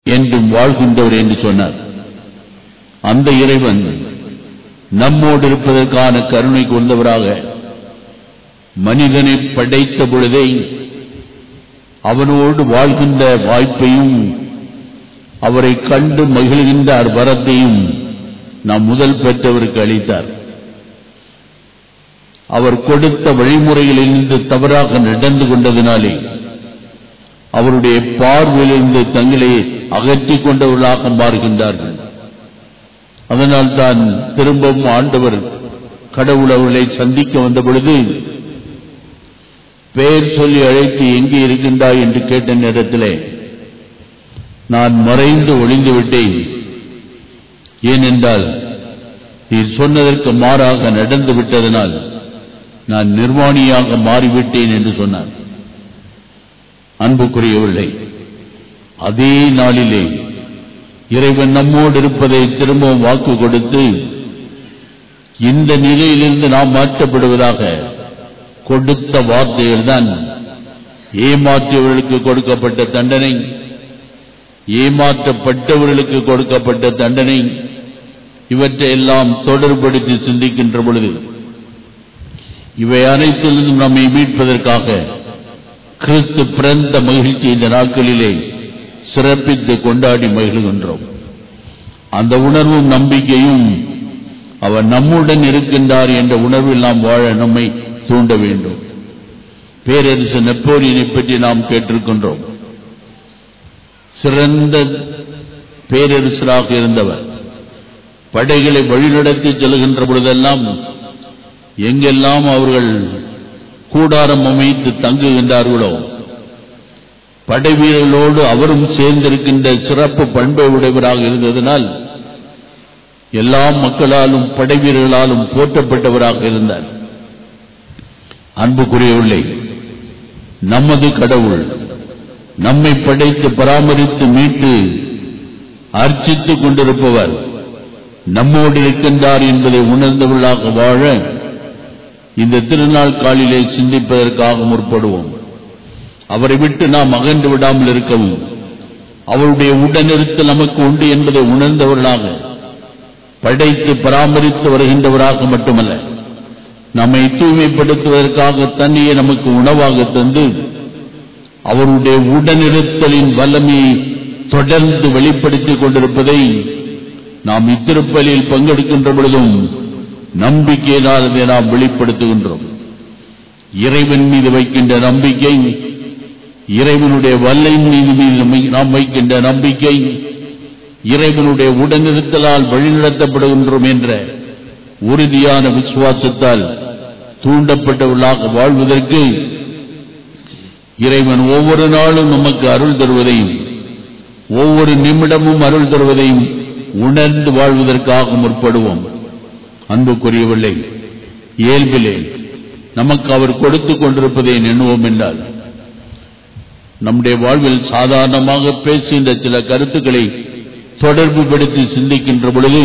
என்றும் வாழ்கின்றவர் என்று சொன்னார் அந்த இறைவன் நம்மோடு இருப்பதற்கான கருணை கொண்டவராக மனிதனை படைத்த பொழுதே அவனோடு வாழ்கின்ற வாய்ப்பையும் அவரை கண்டு மகிழ்கின்ற வரத்தையும் நாம் முதல் பெற்றவருக்கு அளித்தார் அவர் கொடுத்த வழிமுறைகளிலிருந்து தவறாக நடந்து கொண்டதினாலே அவருடைய பார்வையிலிருந்து தங்களை அகற்றிக் கொண்டவர்களாக மாறுகின்றார்கள் அதனால் தான் திரும்பவும் ஆண்டவர் கடவுள் அவர்களை சந்திக்க வந்த பொழுது பெயர் சொல்லி அழைத்து எங்கே இருக்கின்றாய் என்று கேட்ட நேரத்திலே நான் மறைந்து ஒளிந்து விட்டேன் ஏனென்றால் நீர் சொன்னதற்கு மாறாக நடந்து விட்டதனால் நான் நிர்வாணியாக மாறிவிட்டேன் என்று சொன்னார் அன்புக்குரியவர்களே அதே நாளிலே இறைவன் நம்மோடு இருப்பதை திரும்பவும் வாக்கு கொடுத்து இந்த நிலையிலிருந்து நாம் மாற்றப்படுவதாக கொடுத்த வார்த்தைகள் தான் ஏமாற்றியவர்களுக்கு கொடுக்கப்பட்ட தண்டனை ஏமாற்றப்பட்டவர்களுக்கு கொடுக்கப்பட்ட தண்டனை இவற்றையெல்லாம் தொடர்படுத்தி சிந்திக்கின்ற பொழுது இவை அனைத்திலிருந்தும் நம்மை மீட்பதற்காக கிறிஸ்து பிறந்த மகிழ்ச்சி இந்த நாட்களிலே சிறப்பித்து கொண்டாடி மகிழ்கின்றோம் அந்த உணர்வும் நம்பிக்கையும் அவர் நம்முடன் இருக்கின்றார் என்ற உணர்வில் நாம் வாழ நம்மை தூண்ட வேண்டும் பேரரசு நெப்போலியனை பற்றி நாம் கேட்டிருக்கின்றோம் சிறந்த பேரரசராக இருந்தவர் படைகளை வழிநடத்தி செல்கின்ற பொழுதெல்லாம் எங்கெல்லாம் அவர்கள் கூடாரம் அமைத்து தங்குகின்றார்களோ படை வீரர்களோடு அவரும் சேர்ந்திருக்கின்ற சிறப்பு பண்பை உடையவராக இருந்ததனால் எல்லா மக்களாலும் படை வீரர்களாலும் போற்றப்பட்டவராக இருந்தார் அன்புக்குரியவில்லை நமது கடவுள் நம்மை படைத்து பராமரித்து மீட்டு அர்ச்சித்துக் கொண்டிருப்பவர் நம்மோடு இருக்கின்றார் என்பதை உணர்ந்தவர்களாக வாழ இந்த திருநாள் காலிலே சிந்திப்பதற்காக முற்படுவோம் அவரை விட்டு நாம் அகன்று விடாமல் இருக்கவும் அவருடைய உடனிருத்தல் நமக்கு உண்டு என்பதை உணர்ந்தவர்களாக படைத்து பராமரித்து வருகின்றவராக மட்டுமல்ல நம்மை தூய்மைப்படுத்துவதற்காக தன்னையே நமக்கு உணவாக தந்து அவருடைய உடனிருத்தலின் வல்லமையை தொடர்ந்து வெளிப்படுத்திக் கொண்டிருப்பதை நாம் இத்திருப்பலில் பங்கெடுக்கின்ற பொழுதும் நம்பிக்கையினால் அதை நாம் வெளிப்படுத்துகின்றோம் இறைவன் மீது வைக்கின்ற நம்பிக்கை இறைவனுடைய வல்லையின் மீது மீது நம்மை- நாம் வைக்கின்ற நம்பிக்கை இறைவனுடைய உடனிருத்தலால் வழிநடத்தப்படுகின்றோம் என்ற உறுதியான விசுவாசத்தால் தூண்டப்பட்டவர்களாக வாழ்வதற்கு இறைவன் ஒவ்வொரு நாளும் நமக்கு அருள் தருவதையும் ஒவ்வொரு நிமிடமும் அருள் தருவதையும் உணர்ந்து வாழ்வதற்காக முற்படுவோம் அன்புக்குரியவில்லை இயல்பிலே நமக்கு அவர் கொடுத்துக் கொண்டிருப்பதை எண்ணுவோம் என்றால் நம்முடைய வாழ்வில் சாதாரணமாக பேசுகின்ற சில கருத்துக்களை தொடர்பு படுத்தி சிந்திக்கின்ற பொழுது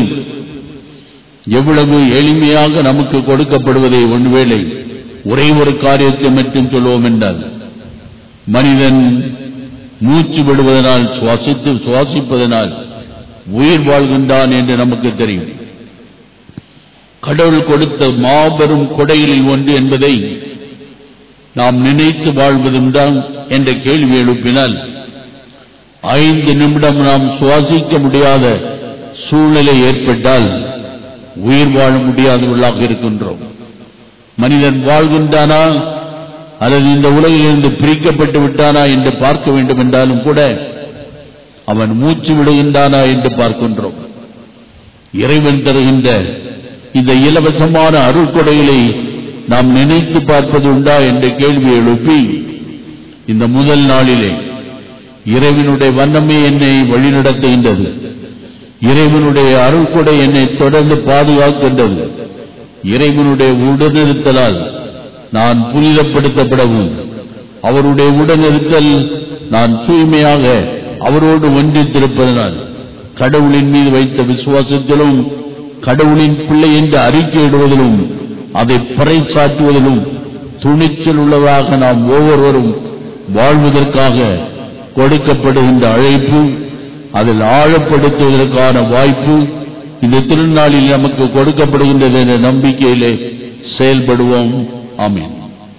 எவ்வளவு எளிமையாக நமக்கு கொடுக்கப்படுவதை ஒருவேளை ஒரே ஒரு காரியத்தை மட்டும் சொல்வோம் என்றால் மனிதன் மூச்சு விடுவதனால் சுவாசித்து சுவாசிப்பதனால் உயிர் வாழ்கின்றான் என்று நமக்கு தெரியும் கடவுள் கொடுத்த மாபெரும் கொடைகளில் ஒன்று என்பதை நாம் நினைத்து வாழ்வதும் தான் என்ற கேள்வி எழுப்பினால் ஐந்து நிமிடம் நாம் சுவாசிக்க முடியாத சூழ்நிலை ஏற்பட்டால் உயிர் வாழ முடியாதவர்களாக இருக்கின்றோம் மனிதன் வாழ்கின்றானா அல்லது இந்த உலகிலிருந்து பிரிக்கப்பட்டு விட்டானா என்று பார்க்க வேண்டும் என்றாலும் கூட அவன் மூச்சு விடுகின்றானா என்று பார்க்கின்றோம் இறைவன் தருகின்ற இந்த இலவசமான அருள்கொடைகளை நாம் நினைத்து பார்ப்பது உண்டா என்ற கேள்வி எழுப்பி இந்த முதல் நாளிலே இறைவனுடைய வண்ணமே என்னை வழிநடத்துகின்றது இறைவனுடைய அருள்கொடை என்னை தொடர்ந்து பாதுகாக்கின்றது இறைவனுடைய உடனிருத்தலால் நான் புனிதப்படுத்தப்படவும் அவருடைய உடனிருத்தல் நான் தூய்மையாக அவரோடு ஒன்றித்திருப்பதனால் கடவுளின் மீது வைத்த விசுவாசத்திலும் கடவுளின் பிள்ளை என்று அறிக்கையிடுவதிலும் அதை பறைசாற்றுவதிலும் துணிச்சல் உள்ளதாக நாம் ஒவ்வொருவரும் வாழ்வதற்காக கொடுக்கப்படுகின்ற அழைப்பு அதில் ஆழப்படுத்துவதற்கான வாய்ப்பு இந்த திருநாளில் நமக்கு கொடுக்கப்படுகின்றது என்ற நம்பிக்கையிலே செயல்படுவோம் ஆமென்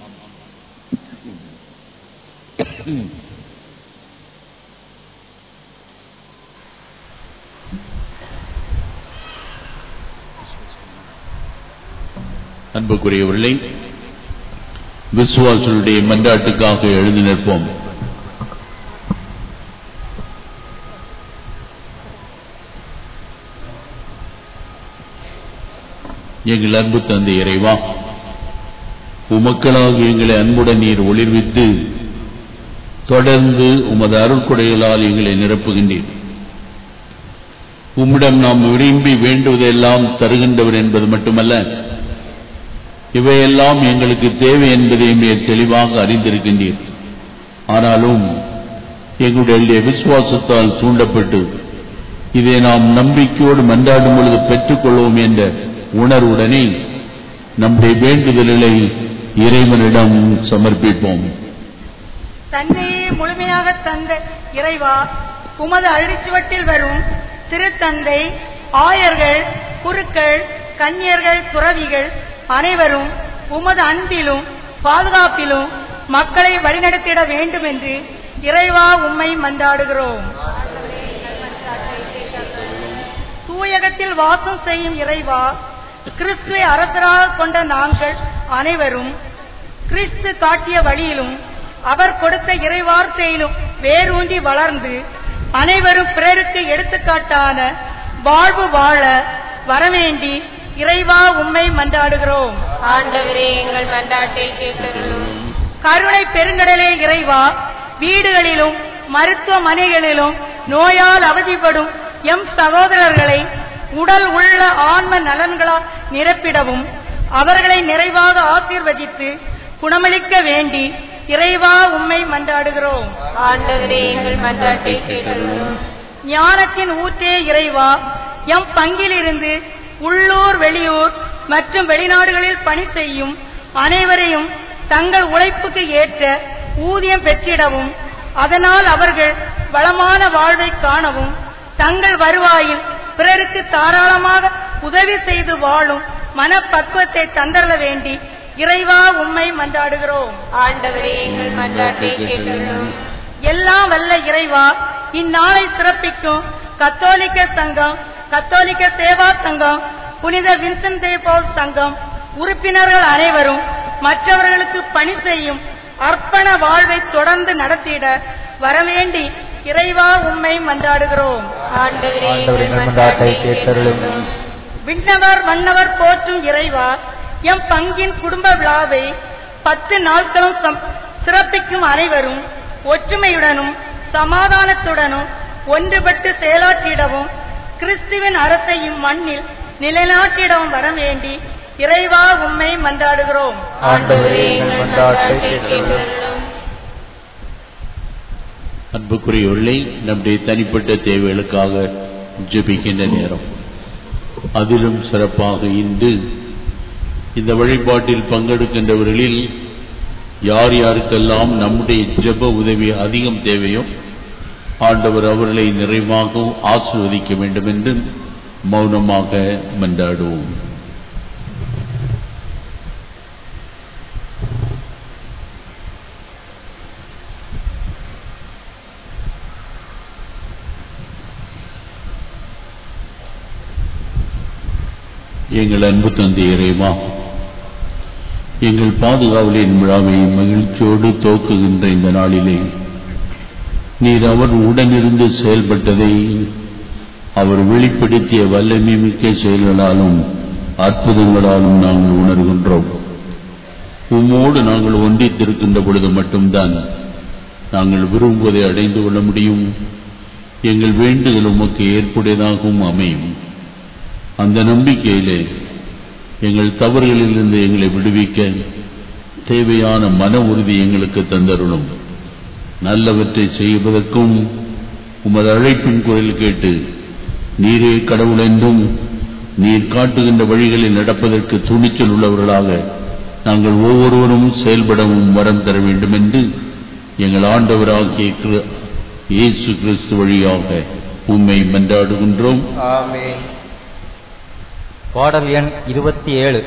அன்புக்குரியவர்களே விசுவாசனுடைய மன்றாட்டுக்காக எழுதி நிற்போம் எங்கள் அன்பு தந்தை இறைவா உமக்களாக எங்களை அன்புடன் நீர் ஒளிர்வித்து தொடர்ந்து உமது அருட்கொடைகளால் எங்களை நிரப்புகின்றீர் உம்மிடம் நாம் விரும்பி வேண்டுவதெல்லாம் தருகின்றவர் என்பது மட்டுமல்ல இவையெல்லாம் எங்களுக்கு தேவை என்பதையும் நீர் தெளிவாக அறிந்திருக்கின்றீர் ஆனாலும் எங்களுடைய விசுவாசத்தால் தூண்டப்பட்டு இதை நாம் நம்பிக்கையோடு மன்றாடும் பொழுது பெற்றுக்கொள்வோம் என்ற உணர்வுடனே நம்முடைய வேண்டுதல்களை இறைவனிடம் சமர்ப்பிப்போம் தந்தையே முழுமையாக தந்த இறைவா உமது அழிச்சுவட்டில் வரும் திருத்தந்தை ஆயர்கள் குருக்கள் கன்னியர்கள் துறவிகள் அனைவரும் உமது அன்பிலும் பாதுகாப்பிலும் மக்களை வழிநடத்திட வேண்டும் என்று இறைவா உம்மை மன்றாடுகிறோம் தூயகத்தில் வாசம் செய்யும் இறைவா கிறிஸ்துவை அரசராக கொண்ட நாங்கள் அனைவரும் கிறிஸ்து காட்டிய வழியிலும் அவர் கொடுத்த இறைவார்த்தையிலும் வேரூன்றி வளர்ந்து அனைவரும் பிறருக்கு எடுத்துக்காட்டான வாழ்வு வாழ வரவேண்டி இறைவா உம்மை மன்றாடுகிறோம் ஆண்டவரே எங்கள் மன்றாட்டை கேட்டருளும் கருணை பெருங்கடலே இறைவா வீடுகளிலும் மருத்துவமனைகளிலும் நோயால் அவதிப்படும் எம் சகோதரர்களை உடல் உள்ள ஆன்ம நலன்களால் நிரப்பிடவும் அவர்களை நிறைவாக ஆசீர்வதித்து குணமளிக்க வேண்டி இறைவா உம்மை மன்றாடுகிறோம் ஆண்டவரே எங்கள் மன்றாட்டை கேட்டருளும் ஞானத்தின் ஊற்றே இறைவா எம் பங்கிலிருந்து உள்ளூர் வெளியூர் மற்றும் வெளிநாடுகளில் பணி செய்யும் அனைவரையும் தங்கள் உழைப்புக்கு ஏற்ற ஊதியம் பெற்றிடவும் அதனால் அவர்கள் வளமான வாழ்வை காணவும் தங்கள் வருவாயில் பிறருக்கு தாராளமாக உதவி செய்து வாழும் மனப்பக்குவத்தை தந்தரல வேண்டி இறைவா உம்மை மன்றாடுகிறோம் ஆண்டவரே எங்கள் மன்றாட்டை கேட்டருளும் எல்லாம் வல்ல இறைவா இந்நாளை சிறப்பிக்கும் கத்தோலிக்க சங்கம் கத்தோலிக்க சேவா சங்கம் புனித வின்சென்ட் தே பவுல் சங்கம் உறுப்பினர்கள் அனைவரும் மற்றவர்களுக்கு பணி செய்யும் அர்ப்பண வாழ்வை தொடர்ந்து நடத்திட வரவேண்டி இறைவா உம்மை மன்றாடுகிறோம் ஆண்டவரே ஆண்டவரே எங்கள் எங்கள் மன்றாட்டை மன்றாட்டை கேட்டருளும் கேட்டருளும் விண்ணவர் மன்னவர் போற்றும் இறைவா எம் பங்கின் குடும்ப விழாவை பத்து நாட்களும் சம்- சிறப்பிக்கும் அனைவரும் ஒற்றுமையுடனும் சமாதானத்துடனும் ஒன்றுபட்டு செயலாற்றிடவும் கிறிஸ்துவின் அரசையும் மண்ணில் நிலைநாட்டிடவும் வர வேண்டி இறைவா உம்மை மன்றாடுகிறோம் ஆண்டவரே எங்கள் மன்றாட்டை கேட்டருளும் அன்புக்குரியவர்களே நம்முடைய தனிப்பட்ட தேவைகளுக்காக ஜெபிக்கின்ற நேரம் அதிலும் சிறப்பாக இன்று இந்த வழிபாட்டில் பங்கெடுக்கின்றவர்களில் யார் யாருக்கெல்லாம் நம்முடைய ஜெப உதவி அதிகம் தேவையோ ஆண்டவர் அவர்களை நிறைவாக ஆசீர்வதிக்க வேண்டும் என்று மௌனமாக மன்றாடுவோம் எங்கள் அன்பு தந்தை இறைவா எங்கள் பாதுகாவலின் விழாவை மகிழ்ச்சியோடு துவக்குகின்ற இந்த நாளிலே நீர் அவர் உடனிருந்து செயல்பட்டதை அவர் வெளிப்படுத்திய வல்லமை மிக்க செயல்களாலும் அற்புதங்களாலும் நாங்கள் உணர்கின்றோம் உம்மோடு நாங்கள் ஒன்றித்திருக்கின்ற பொழுது மட்டும்தான் நாங்கள் விரும்புவதை அடைந்து கொள்ள முடியும் எங்கள் வேண்டுதல் உமக்கு ஏற்புடையதாகவும் அமையும் அந்த நம்பிக்கையிலே எங்கள் தவறுகளிலிருந்து எங்களை விடுவிக்க தேவையான மன உறுதி எங்களுக்கு தந்தருளும் நல்லவற்றை செய்வதற்கும் உமது அழைப்பின் குரல் கேட்டு நீரே கடவுள் என்றும் நீர் காட்டுகின்ற வழிகளில் நடப்பதற்கு துணிச்சல் உள்ளவர்களாக நாங்கள் ஒவ்வொருவரும் செயல்படவும் வரம் தர வேண்டும் என்று எங்கள் ஆண்டவராகிய கிரு- இயேசு கிறிஸ்து வழியாக உம்மை மன்றாடுகின்றோம் ஆமென் பாடல் எண் இருபத்தி ஏழு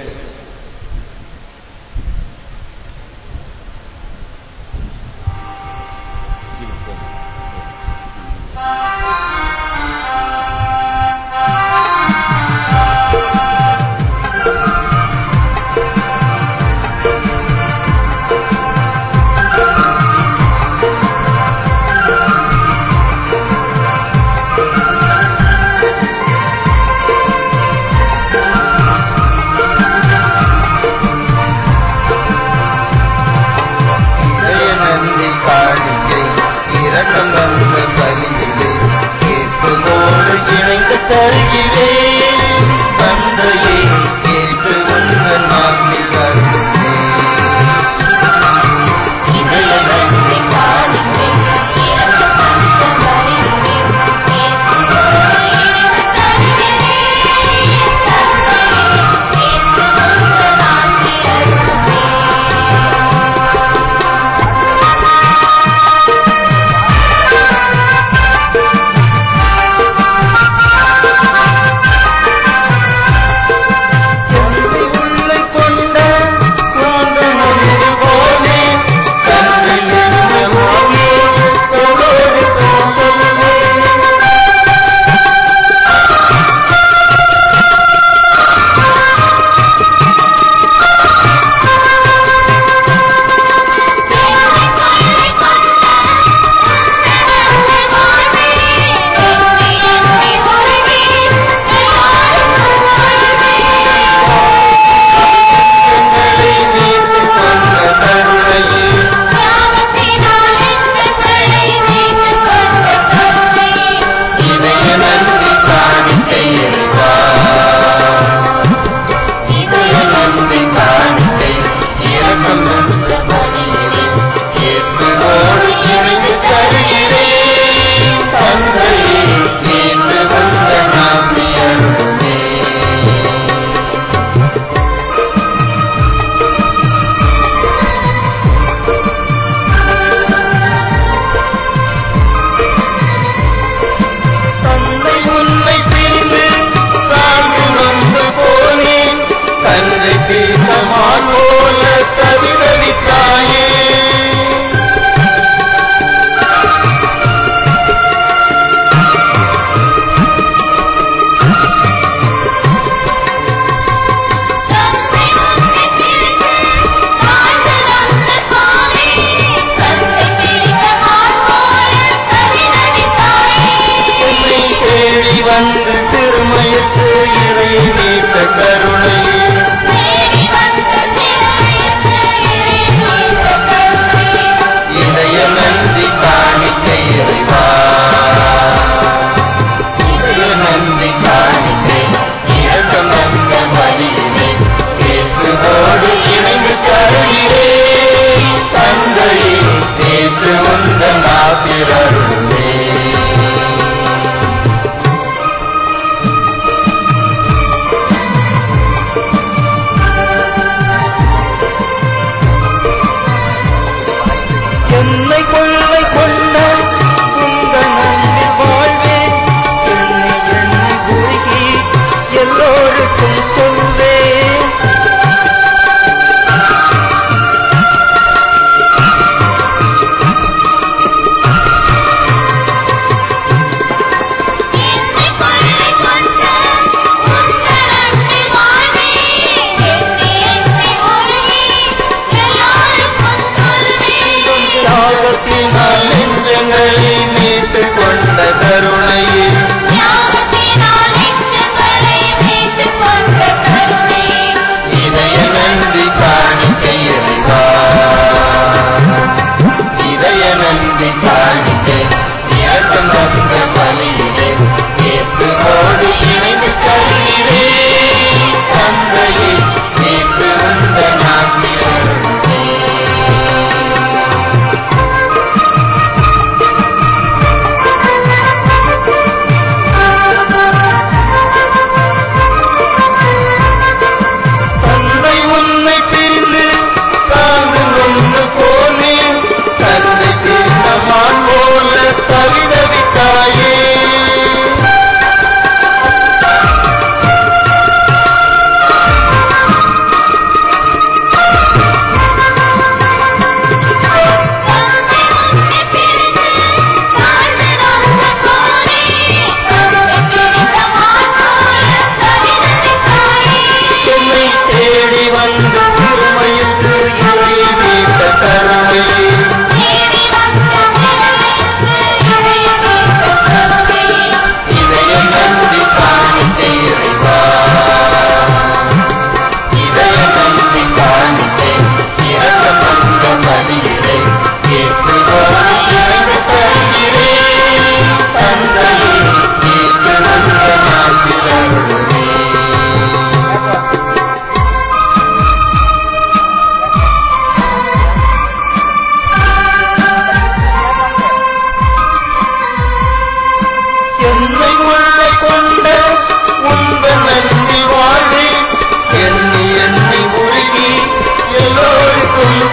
இதய நன்றி காணிக்கை இரக்கம் தந்த பலியிலே கேட்போடு இணைந்து தருகிறேன் தந்தையே கேட்டு உங்கள் நாட்டில் வருகிறேன் இதய நன்றி காணிக்கை இரக்கம் தந்த பலியிலே இயேசுவோடு இணைந்து தருகிறேன். தந்தையே, கேட்டு உங்கள் நாட்டில் அருளுமே. ஆமென்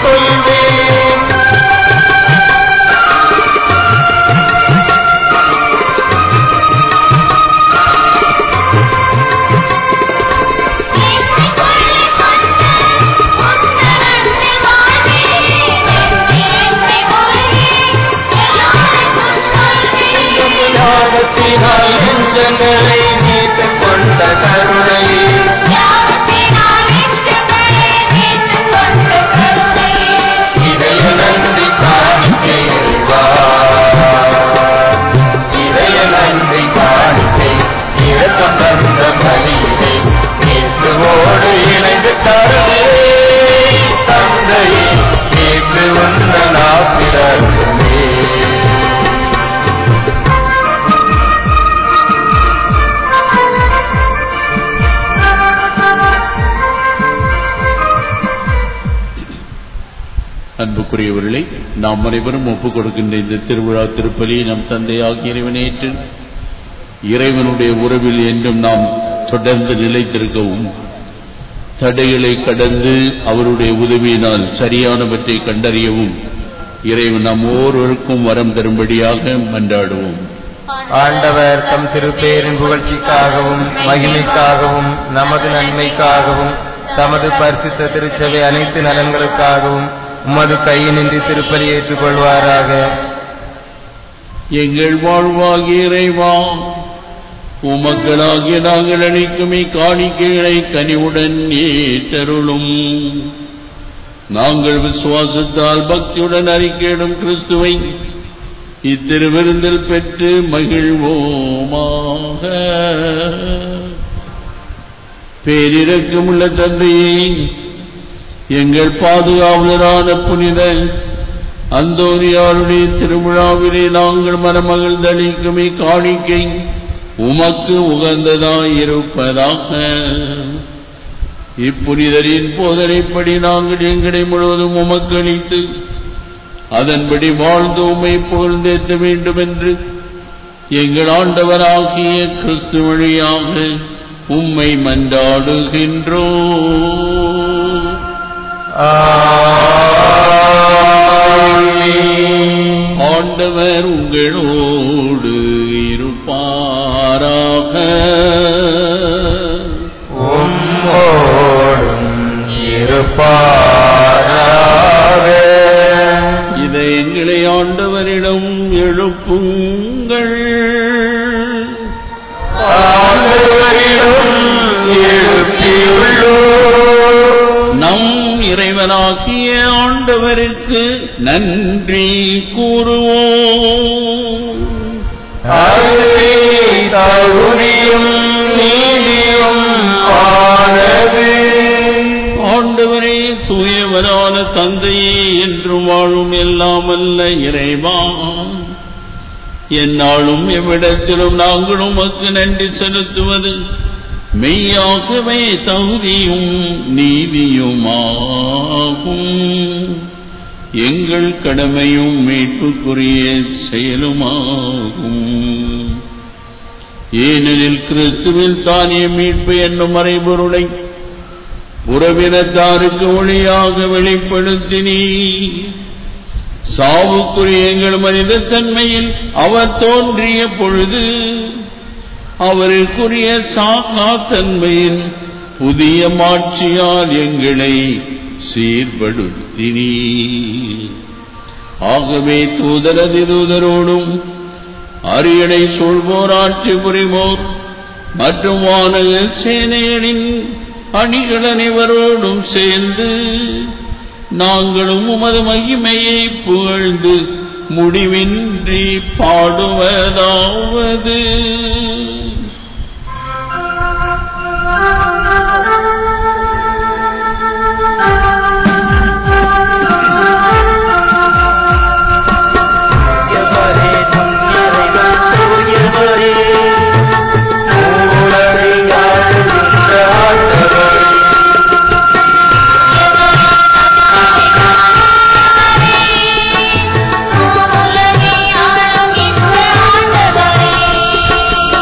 கொள்வேன் ஞானத்தினால் நெஞ்சங்களை மீட்டுக் கொண்ட கருணையே இதய நன்றி காணிக்கையில்வா இதய நன்றி காணிக்கை இரக்கம் தந்த பலியிலே இயேசுவோடு இணைந்து தருவே தந்தையே கேட்டு வந்த நாப்பிடமே அன்புக்குரியவர்களே நாம் அனைவரும் ஒப்புக் கொடுக்கின்ற இந்த திருவிழா திருப்பலியை நம் தந்தையாகிய இறைவனேற்று இறைவனுடைய உறவில் என்றும் நாம் தொடர்ந்து நிலைத்திருக்கவும் தடைகளை கடந்து அவருடைய உதவியினால் சரியானவற்றை கண்டறியவும் இறைவன் நம் ஒவ்வொருவருக்கும் வரம் தரும்படியாக மன்றாடுவோம் ஆண்டவர் தம் திருப்பேரின் புகழ்ச்சிக்காகவும் மகிமைக்காகவும் நமது நன்மைக்காகவும் தமது பரிசுத்த திருச்சபை அனைத்து நலன்களுக்காகவும் உமது கையினின்றி திருப்பலி ஏற்றுக் கொள்வாராக எங்கள் வாழ்வாகிய இறைவா உமக்களாகிய நாங்கள் அளிக்கும் இக்காணிக்கைகளை கனிவுடன் ஏற்றருளும் நாங்கள் விசுவாசத்தால் பக்தியுடன் அறிக்கையிடும் கிறிஸ்துவை இத்திருவிருந்தில் பெற்று மகிழ்வோமாக பேரிரக்கமுள்ள தந்தையே எங்கள் பாதுகாவலரான புனித அந்தோனியாருடைய திருவிழாவிலே நாங்கள் மனமகிழ்ந்தளிக்கும் இக்காணிக்கை உமக்கு உகந்ததாயிருப்பதாக இப்புனிதரின் போதனைப்படி நாங்கள் எங்களை முழுவதும் உமக்கு அளித்து அதன்படி வாழ்ந்து உம்மை புகழ்ந்தேற்ற வேண்டும் என்று எங்கள் ஆண்டவராகிய கிறிஸ்து வழியாக உம்மை மன்றாடுகின்றோம் ஆமென். ஆண்டவர் உங்களோடு இருப்பாராக உம்மோடும் இருப்பாராக இதை எங்களை ஆண்டவரிடம் எழுப்புங்கள் ஆண்டவரிடம் எழுப்பியுள்ளோம் நம் இறைவனாகிய ஆண்டவருக்கு நன்றி கூறுவோம் அதுவே தகுதியும் நீதியும் ஆனது ஆண்டவரே தூயவரான தந்தையே என்று வாழும் எல்லாமல்ல இறைவா என்னாலும் எவ்விடத்திலும் நாங்கள் உமக்கு நன்றி செலுத்துவது மெய்யாகவே தகுதியும் நீதியுமாகும் எங்கள் கடமையும் மீட்புக்குரிய செயலுமாகும் ஏனெனில் கிறிஸ்துவில் தானே மீட்பு என்னும் மறைபொருளை உறவினத்தாருக்கு ஒளியாக வெளிப்படுத்தினீ சாவுக்குரிய எங்கள் மனித தன்மையில் அவர் தோன்றிய பொழுது அவருக்குரிய சாகா தன்மையின் புதிய மாட்சியால் எங்களை சீர்படுத்தினீ ஆகவே தூதரதி தூதரோடும் அரியணை சொல்வோர் ஆட்சி புரிவோர் மற்றும் வானக சேனைகளின் அணிகள் அனைவரோடும் சேர்ந்து நாங்களும் உமது மகிமையை புகழ்ந்து முடிவின்றி பாடுவதாவது தூயவரே, நுண்ணிறைவன் தூயவரே, மூலனை ஆளுகின்ற ஆண்டவரே, உலகை ஆளுகின்ற ஆண்டவரே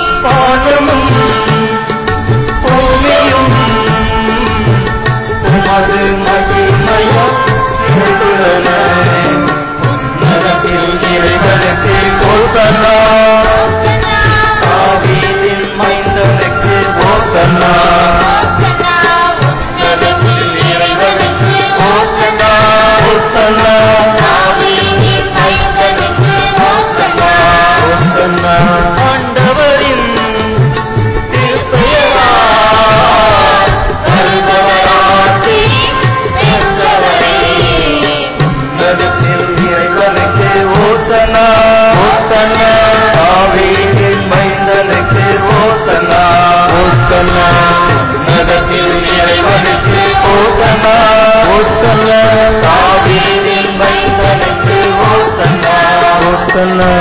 ஓசன்னா தாவீதின் மைந்தனுக்கு ஓசன்னா ஓசன்னா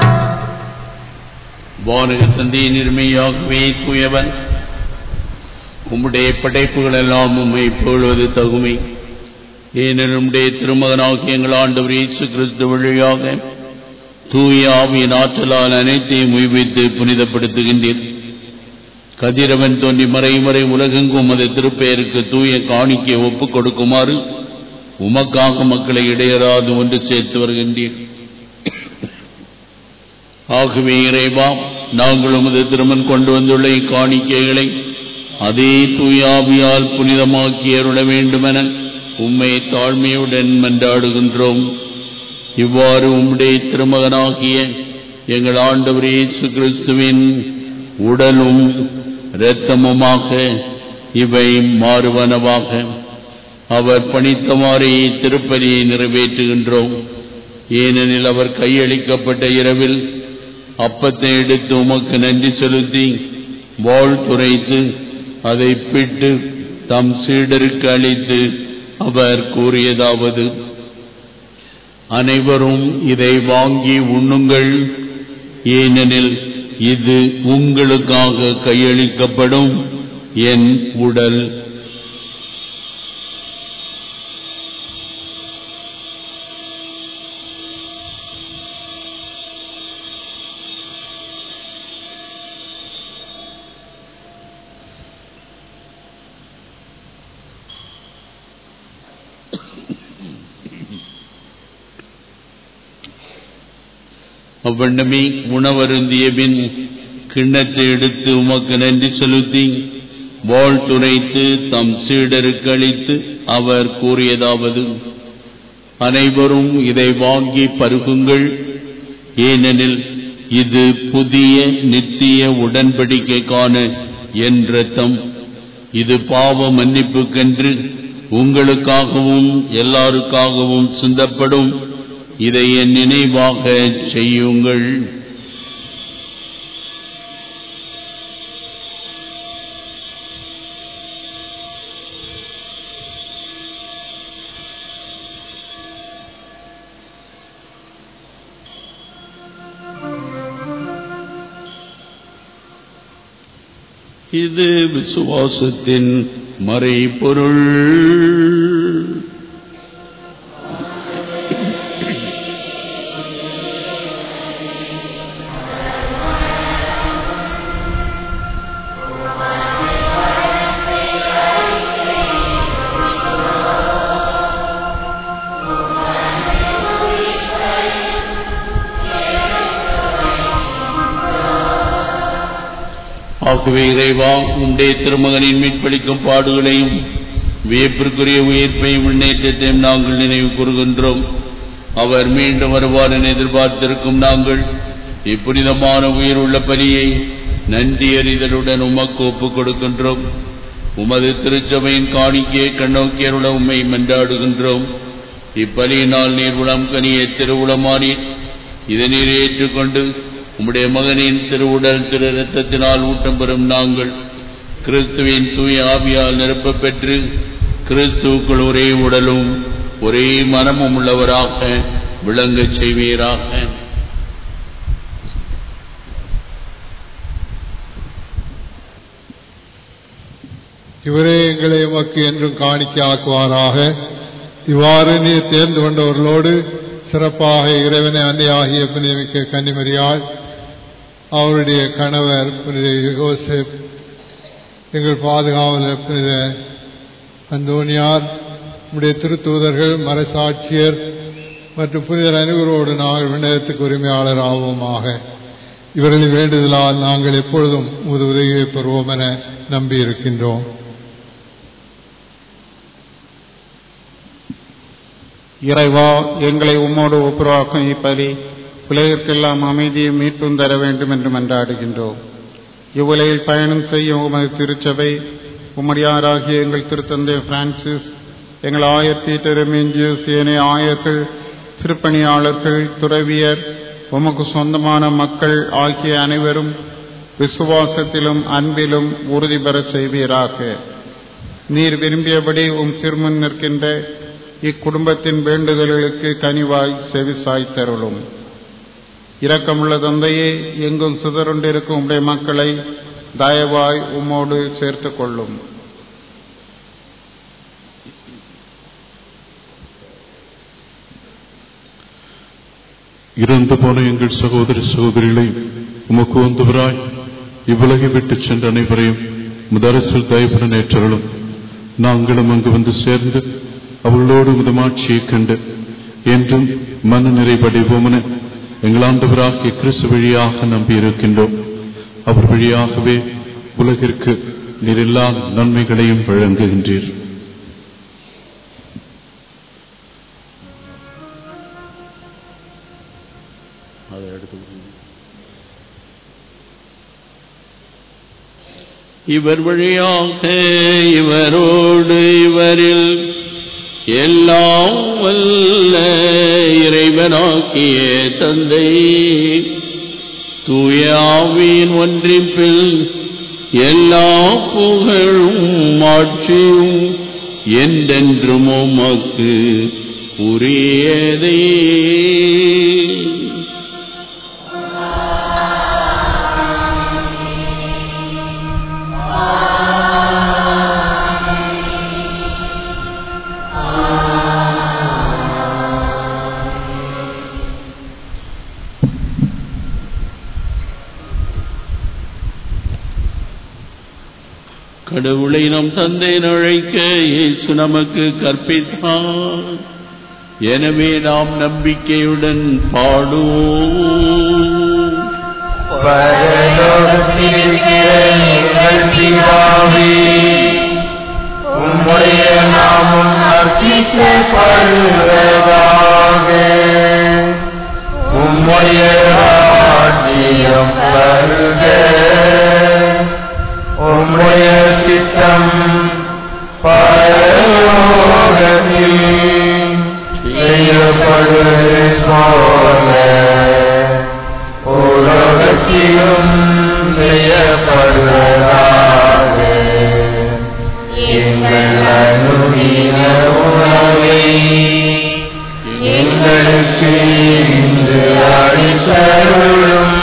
வானக தந்தை நிர்மையாகவே தூயவன் உம்முடைய படைப்புகள் எல்லாம் உம்மை போழ்வது தகுமை ஏனெனில் உம்முடைய திருமகனாகிய எங்கள் ஆண்டவர் இயேசு கிறிஸ்து வழியாக தூய ஆவியின் ஆற்றலால் அனைத்தையும் உய்வித்து புனிதப்படுத்துகின்றீர் கதிரவன் தோன்றி மறைமறை உலகெங்கும் உமது திருப்பெயருக்கு தூய காணிக்கை ஒப்புக் கொடுக்குமாறு உமக்காக மக்களை இடையராது ஒன்று சேர்த்து வருகின்றீர் ஆகவே இறைவா நாங்கள் உமது திருமன் கொண்டு வந்துள்ள இக்காணிக்கைகளை அதே தூயாவியால் புனிதமாக்கி அருள வேண்டுமென உம்மை தாழ்மையுடன் மன்றாடுகின்றோம் இவ்வாறு உம்முடைய திருமகனாகிய எங்கள் ஆண்டவர் இயேசு கிறிஸ்துவின் உடலும் இரத்தமுமாக இவை மாறுவனவாக அவர் பணித்தமாறே திருப்பலியை நிறைவேற்றுகின்றோம் ஏனெனில் அவர் கையளிக்கப்பட்ட இரவில் அப்பத்தை எடுத்து உமக்கு நன்றி செலுத்தி வாள் துரைத்து அதை பிட்டு தம் சீடருக்கு அளித்து அவர் கூறியதாவது அனைவரும் இதை வாங்கி உண்ணுங்கள் ஏனெனில் இது உங்களுக்காக கையளிக்கப்படும் என் உடல் அவ்வண்ணமே உணவருந்திய பின் கிண்ணத்தை எடுத்து உமக்கு நன்றி செலுத்தி வாள் துரைத்து தம் சீடருக்கு அளித்து அவர் கூறியதாவது அனைவரும் இதை வாங்கி பருகுங்கள் ஏனெனில் இது புதிய நித்திய உடன்படிக்கைக்கான என் ரத்தம் இது பாவ மன்னிப்புக்கென்று உங்களுக்காகவும் எல்லாருக்காகவும் சிந்தப்படும் இதை என் நினைவாக செய்யுங்கள் இது விசுவாசத்தின் மறைபொருள் ஆகவே இறைவா உண்டே திருமகனின் மீட்பளிக்கும் பாடுகளையும் வியப்பிற்குரிய உயிர்ப்பையும் முன்னேற்றத்தையும் நாங்கள் நினைவு கூறுகின்றோம் அவர் மீண்டும் வருவார் என எதிர்பார்த்திருக்கும் நாங்கள் இப்புனிதமான உயிர் உள்ள பலியை நன்றி அறிதலுடன் உமக்கு ஒப்புக் கொடுக்கின்றோம் உமது திருச்சபையின் காணிக்கையை கண்ணோக்கியருள உம்மை மன்றாடுகின்றோம் இப்பலியினால் நீர் உளம் கனிய திருவுளமானீர் இதை நீர் ஏற்றுக்கொண்டு உம்முடைய மகனின் திருவுடல் திரு ரத்தத்தினால் ஊட்டம் பெறும் நாங்கள் கிறிஸ்துவின் தூய ஆவியால் நிரப்பப் பெற்று கிறிஸ்துவுக்குள் ஒரே உடலும் ஒரே மனமும் உள்ளவராக விளங்கச் செய்வீராக இவரே எங்களை உமக்கு என்றும் காணிக்கையாக்குவாராக இவ்வாறு நீர் தேர்ந்து கொண்டவர்களோடு சிறப்பாக இறைவனை அன்னையாகிய புனிதமிக்க கன்னிமரியாள் அவருடைய கணவர் புனித யோசேப் எங்கள் பாதுகாவலர் புனித அந்தோனியார் நம்முடைய திருத்தூதர்கள் மறைசாட்சியர் மற்றும் புனிதர் அனைவரோடு நாங்கள் விண்ணகத்துக்கு உரிமையாளர் ஆவோமாக இவர்களின் வேண்டுதலால் நாங்கள் எப்பொழுதும் உமது உதவியை பெறுவோம் என நம்பியிருக்கின்றோம் இறைவா எங்களை உம்மோடு ஒப்புரவாக்கும் இப்பலி உலகிற்கெல்லாம் அமைதியை மீட்டும் தர வேண்டும் என்று மன்றாடுகின்றோம் இவ்வுலகில் பயணம் செய்யும் உமது திருச்சபை உம்மடியாராகிய எங்கள் திருத்தந்தை பிரான்சிஸ் எங்கள் ஆயர் பீட்டர் எமிஞ்சியஸ் ஏனைய ஆயர்கள் திருப்பணியாளர்கள் துறவியர் உமக்கு சொந்தமான மக்கள் ஆகிய அனைவரும் விசுவாசத்திலும் அன்பிலும் உறுதி பெறச் செய்வீராக நீர் விரும்பியபடி உம் திருமுன் நிற்கின்ற இக்குடும்பத்தின் வேண்டுதல்களுக்கு கனிவாய் செவிசாய்த்தருளும் இரக்கமுள்ள தந்தையே எங்கும் சிதறுண்டிருக்கும் உடைய மக்களை தயவாய் உம்மோடு சேர்த்துக் கொள்ளும் இறந்து போன எங்கள் சகோதர சகோதரிகளை உமக்கு வந்தவராய் இவ்வுலகை விட்டுச் சென்ற அனைவரையும் முதரசில் தயவுடன் ஏற்றருளும் நாங்களும் அங்கு வந்து சேர்ந்து அவர்களோடு முதமாட்சியைக் கண்டு என்றும் மன நிறைவடைவோமென எங்கள் ஆண்டவராகிய கிறிஸ்து வழியாக நம்பியிருக்கின்றோம் அவர் வழியாகவே உலகிற்கு நீர் எல்லா நன்மைகளையும் வழங்குகின்றீர் அதை எடுத்து இவர் வழியாக இவரோடு இவரில் எல்லாம் வல்ல இறைவனாக்கிய தந்தை தூய ஆவியின் ஒன்றிப்பில் எல்லா புகழும் ஆட்சியும் என்றென்றும் உமக்கு உரியதே கடவுளை நம் தந்தை நழைக்க இயேசு நமக்கு கற்பித்தார் எனவே நாம் நம்பிக்கையுடன் பாடுவோம் பரலோகத்திலிருக்கிற எங்கள் பிதாவே, உம்முடைய நாமம் அர்ச்சிக்கப்படுவதாக உம்முடைய ராஜ்யம் வருக உம்முடைய சித்தம் பரலோகத்தில் செய்யப்படுவது போல உலகத்திலும் செய்யப்படுவதாக எங்கள் அனுதின உணவை எங்களுக்கு இன்று அளித்தருளும்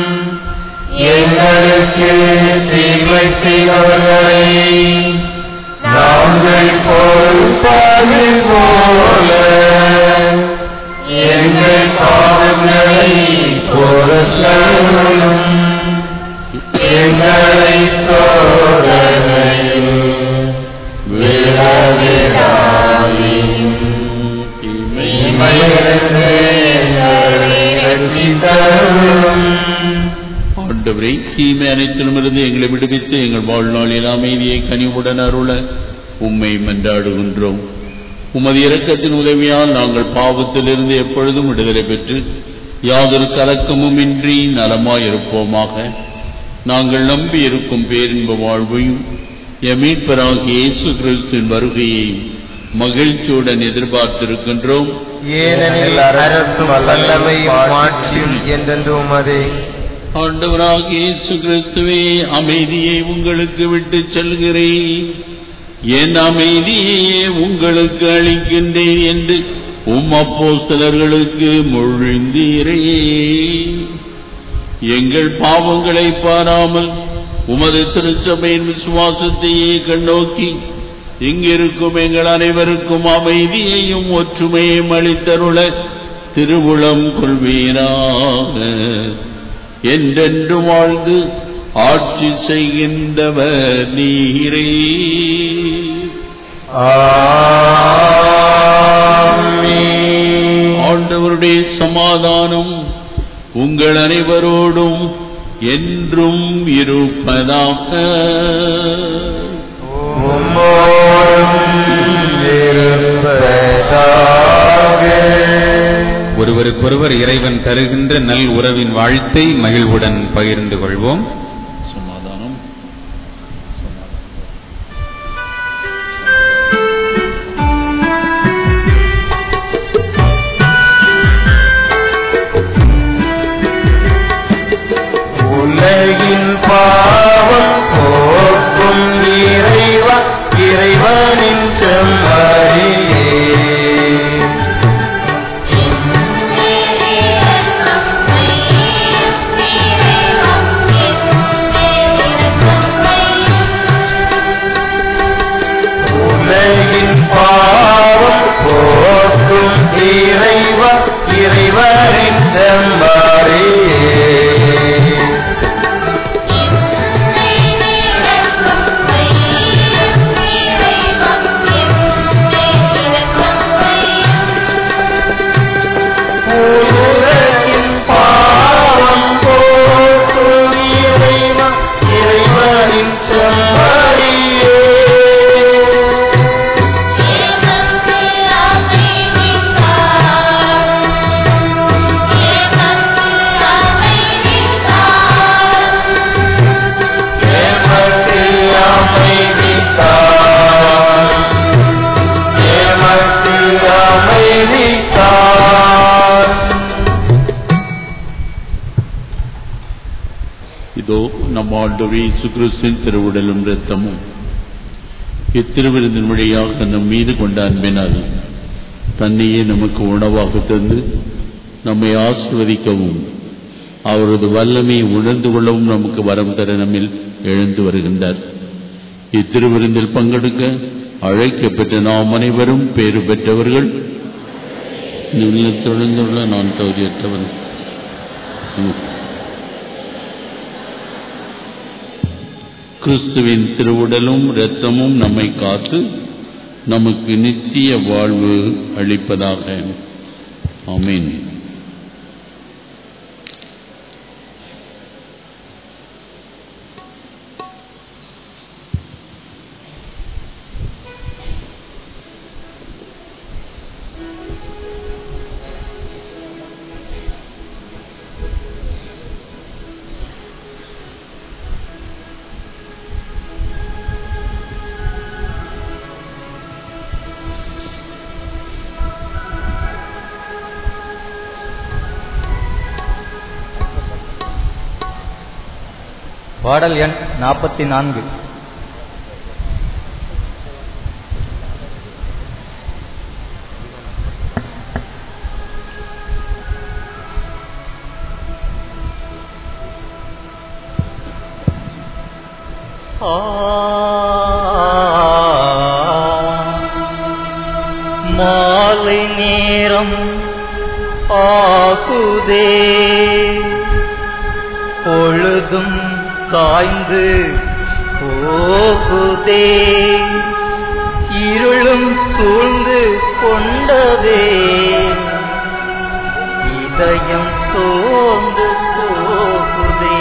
எங்களுக்கு தீமை செய்தவர்களை நாங்கள் பொறுப்பது போல எங்கள் பாவங்களை பொறுத்தருளும் எங்களை சோதனையில் விழவிடாதீரும் தீமையிலிருந்து எங்களை ரட்சித்தருளும் ஆண்டவரை தீமை அனைத்திலுமிருந்து எங்களை விடுவித்து எங்கள் வாழ்நாளில் அமைதியை கனிவுடன் அருள உம்மை மன்றாடுகின்றோம் உமது இரக்கத்தின் உதவியால் நாங்கள் பாவத்திலிருந்து எப்பொழுதும் விடுதலை பெற்று யாதொரு கலக்கமும் இன்றி நலமாயிருப்போமாக நாங்கள் நம்பி இருக்கும் பேரின்ப வாழ்வையும் எம் மீட்பராகிய இயேசு கிறிஸ்துவின் வருகையை மகிழ்ச்சியுடன் எதிர்பார்த்திருக்கின்றோம் ஏனெனில் அரசும் வல்லமையும் ஆட்சியும் என்றென்று உமதே ஆண்டவராகிய இயேசு கிறிஸ்துவே அமைதியை உங்களுக்கு விட்டுச் செல்கிறேன் என் அமைதியையே உங்களுக்கு அளிக்கின்றேன் என்று உம் அப்போஸ்தலர்களுக்கு மொழிந்தீரே எங்கள் பாவங்களை பாராமல் உமது திருச்சபையின் விசுவாசத்தையே கண்ணோக்கி இங்கிருக்கும் எங்கள் அனைவருக்கும் அமைதியையும் ஒற்றுமையும் அளித்தருள திருவுளம் கொள்வீராக என்றென்று வாழ்ந்து ஆட்சி செய்கின்றவர் நீரே ஆமென். ஆண்டவருடைய சமாதானம் உங்கள் அனைவரோடும் என்றும் இருப்பதாக உம்மோடும் இருப்பதாக. ஒருவருக்கொருவர் இறைவன் தருகின்ற நல் உறவின் வாழ்த்தை மகிழ்வுடன் பகிர்ந்து கொள்வோம் சமாதானம் உலகின் பாவம் போக்கும் இறைவா இறைவனின் செம்மறியே ஆண்டவர் இயேசு கிறிஸ்துவின் திருவுடலும் இரத்தமும் இத்திருவிருந்தின் வழியாக நம் மீது கொண்ட அன்பினால் தன்னையே நமக்கு உணவாக தந்து நம்மை ஆசிர்வதிக்கவும் அவரது வல்லமையை உணர்ந்து கொள்ளவும் நமக்கு வரம் தர நம்மில் எழுந்து வருகின்றார் இத்திருவிருந்தில் பங்கெடுக்க அழைக்கப்பட்ட நாம் அனைவரும் பேறு பெற்றவர்கள் தொழுந்துள்ள நான் தகுதியற்றவன் ம். கிறிஸ்துவின் திருவுடலும் இரத்தமும் நம்மை காத்து நமக்கு நித்திய வாழ்வு அளிப்பதாக ஆமென் பாடல் எண் நாற்பத்தி நான்கு மாலை நேரம் ஆகுதே பொழுதும் காய்ந்து போகுதே இருளும் சூழ்ந்து கொண்டதே இதயம் சோர்ந்து போகுதே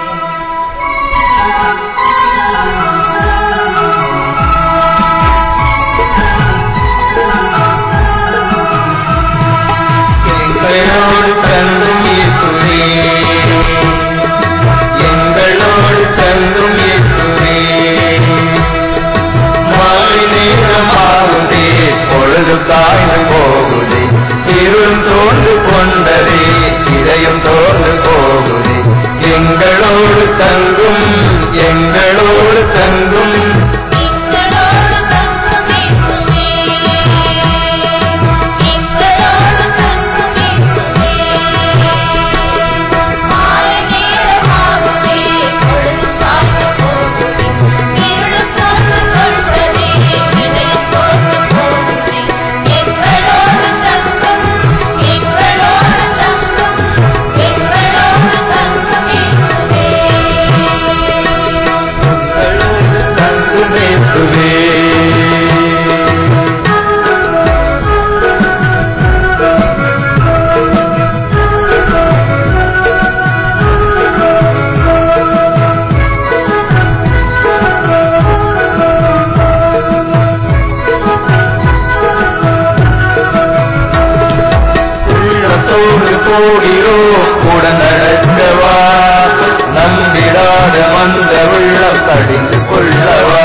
எங்களோடு தங்கும் இயேசுவே எங்களோடு தங்கும் இயேசுவே மாலை நேரமாகுதே பொழுது காய்ந்து போகுதே இருள் தோன்று கொண்டதே இதயம் தோன்று போகுதே எங்களோடு தங்கும் எங்களோடு தங்கும் தங்கும் இயேசுவே உள்ளத்தோடு போகிறோம் கூட நடக்கவா நம்பிடாத மந்த உள்ளம் கடிந்து கொள்ளவா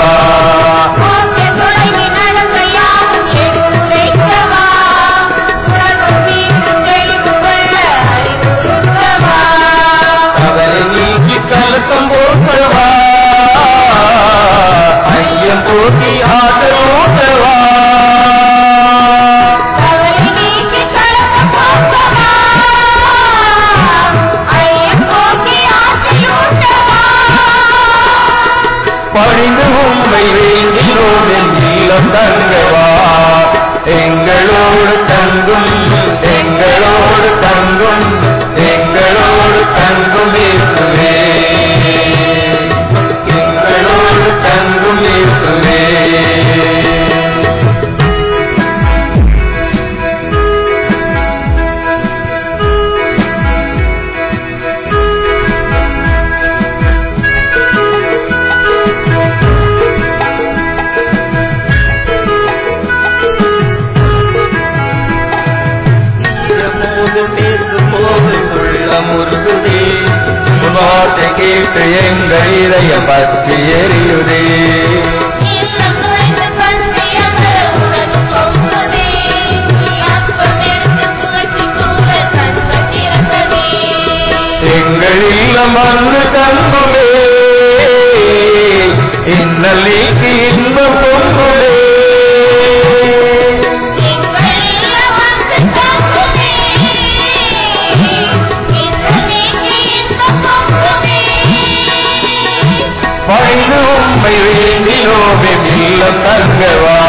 அவரை நீக்கி கலக்கம் போக்கவா ஐயம் போக்கி ஆதல் ஓட்டவா பழிந்து உண்மை வேண்டினோம் என் நீளம் தங்கவா எங்களோடு தங்கும் எங்களோடு தங்கும் எங்களோடு தங்கும் இயேசுவே எங்களோடு தங்கும் இயேசுவே போது பேசும்போது உள்ளம் உருகுதே உன் வார்த்தை கேட்டு எங்கள் இதயம் பற்றி எரியுதே எங்கள் இல்லம் வந்து தங்குமே இன்னலிக்கு இன்பம் பொங்குதே பணிந்து உம்மை வேண்டினோமே இல்லம் தங்கவா